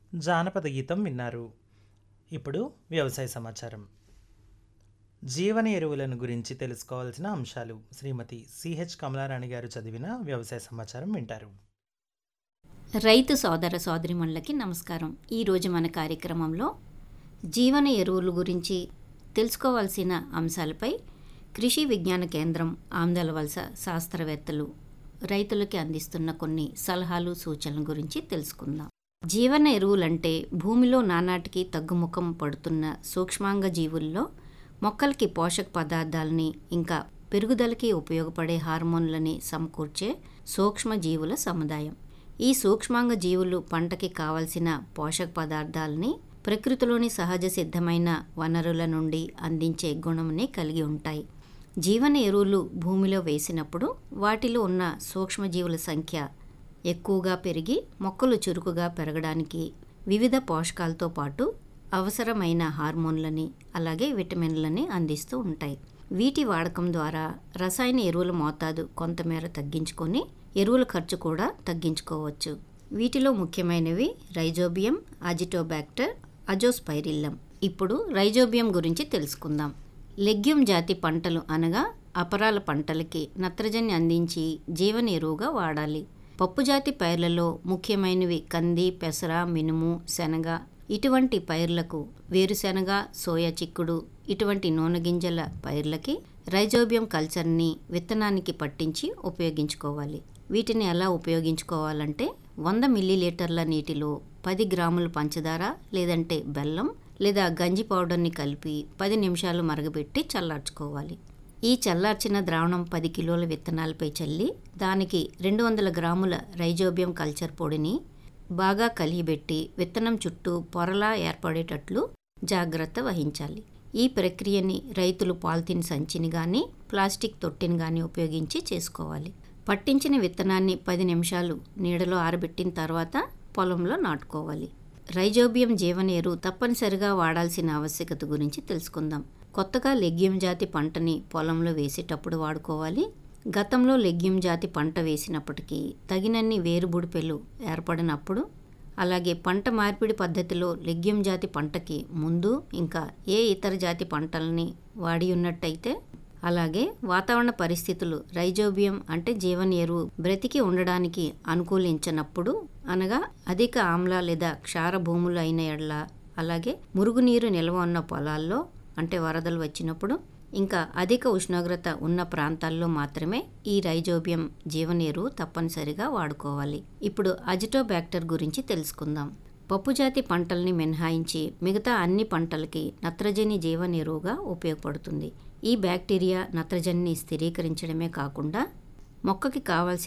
జానపద గీతం విన్నారు ఇప్పుడు వ్యవసాయ సమాచారం జీవన ఎరువులను గురించి తెలుసుకోవాల్సిన అంశాలు శ్రీమతి సిహెచ్ కమలారాణి గారు చదివిన వ్యవసాయ సమాచారం వింటారు రైతు సోదర సోదరిమణులకి నమస్కారం ఈరోజు మన కార్యక్రమంలో జీవన ఎరువుల గురించి తెలుసుకోవాల్సిన అంశాలపై కృషి విజ్ఞాన కేంద్రం ఆమ్దాల వలస శాస్త్రవేత్తలు రైతులకి అందిస్తున్న కొన్ని సలహాలు సూచనల గురించి తెలుసుకుందాం జీవన ఎరువులంటే భూమిలో నానాటికి తగ్గుముఖం పడుతున్న సూక్ష్మాంగ జీవుల్లో మొక్కలకి పోషక పదార్థాలని ఇంకా పెరుగుదలకి ఉపయోగపడే హార్మోన్లని సమకూర్చే సూక్ష్మ జీవుల సముదాయం ఈ సూక్ష్మాంగ జీవులు పంటకి కావలసిన పోషక పదార్థాలని ప్రకృతిలోని సహజ సిద్ధమైన వనరుల నుండి అందించే గుణంని కలిగి ఉంటాయి జీవన ఎరువులు భూమిలో వేసినప్పుడు వాటిలో ఉన్న సూక్ష్మజీవుల సంఖ్య ఎక్కువగా పెరిగి మొక్కలు చురుకుగా పెరగడానికి వివిధ పోషకాలతో పాటు అవసరమైన హార్మోన్లని అలాగే విటమిన్లని అందిస్తూ ఉంటాయి వీటి వాడకం ద్వారా రసాయన ఎరువుల మోతాదు కొంతమేర తగ్గించుకొని ఎరువుల ఖర్చు కూడా తగ్గించుకోవచ్చు వీటిలో ముఖ్యమైనవి రైజోబియం అజిటోబాక్టర్ అజోస్పైరిల్లం ఇప్పుడు రైజోబియం గురించి తెలుసుకుందాం లెగ్యూమ్ జాతి పంటలు అనగా అపరాల పంటలకి నత్రజని అందించి జీవన ఎరువుగా వాడాలి పప్పుజాతి పైర్లలో ముఖ్యమైనవి కంది పెసర మినుము శనగ ఇటువంటి పైర్లకు వేరుశెనగ సోయా చిక్కుడు ఇటువంటి నూనె గింజల పైర్లకి రైజోబియం కల్చర్ని విత్తనానికి పట్టించి ఉపయోగించుకోవాలి వీటిని ఎలా ఉపయోగించుకోవాలంటే వంద మిల్లీలీటర్ల నీటిలో పది గ్రాముల పంచదార లేదంటే బెల్లం లేదా గంజి పౌడర్ని కలిపి పది నిమిషాలు మరగబెట్టి చల్లార్చుకోవాలి ఈ చల్లార్చిన ద్రావణం పది కిలోల విత్తనాలపై చల్లి దానికి రెండు వందల గ్రాముల రైజోబియం కల్చర్ పొడిని బాగా కలియబెట్టి విత్తనం చుట్టూ పొరలా ఏర్పడేటట్లు జాగ్రత్త వహించాలి ఈ ప్రక్రియని రైతులు పాలిథిన్ సంచిని కానీ ప్లాస్టిక్ తొట్టిని కానీ ఉపయోగించి చేసుకోవాలి పట్టించిన విత్తనాన్ని పది నిమిషాలు నీడలో ఆరబెట్టిన తర్వాత పొలంలో నాటుకోవాలి రైజోబియం జీవన ఎరువు తప్పనిసరిగా వాడాల్సిన ఆవశ్యకత గురించి తెలుసుకుందాం కొత్తగా లెగ్యూమ్ జాతి పంటని పొలంలో వేసేటప్పుడు వాడుకోవాలి గతంలో లెగ్యూమ్ జాతి పంట వేసినప్పటికీ తగినన్ని వేరుబుడిపెలు ఏర్పడినప్పుడు అలాగే పంట మార్పిడి పద్ధతిలో లెగ్యూమ్ జాతి పంటకి ముందు ఇంకా ఏ ఇతర జాతి పంటల్ని వాడి ఉన్నట్టయితే అలాగే వాతావరణ పరిస్థితులు రైజోబియం అంటే జీవన ఎరువు బ్రతికి ఉండడానికి అనుకూలించినప్పుడు అనగా అధిక ఆమ్ల లేదా క్షార భూములు అయిన ఎడల అలాగే మురుగునీరు నిల్వ ఉన్న పొలాల్లో అంటే వరదలు వచ్చినప్పుడు ఇంకా అధిక ఉష్ణోగ్రత ఉన్న ప్రాంతాల్లో మాత్రమే ఈ రైజోబియం జీవన ఎరువు తప్పనిసరిగా వాడుకోవాలి ఇప్పుడు అజిటోబ్యాక్టర్ గురించి తెలుసుకుందాం పప్పుజాతి పంటల్ని మినహాయించి మిగతా అన్ని పంటలకి నత్రజని జీవన ఎరువుగా ఉపయోగపడుతుంది ఈ బ్యాక్టీరియా నత్రజనిని స్థిరీకరించడమే కాకుండా మొక్కకి కావాల్సిన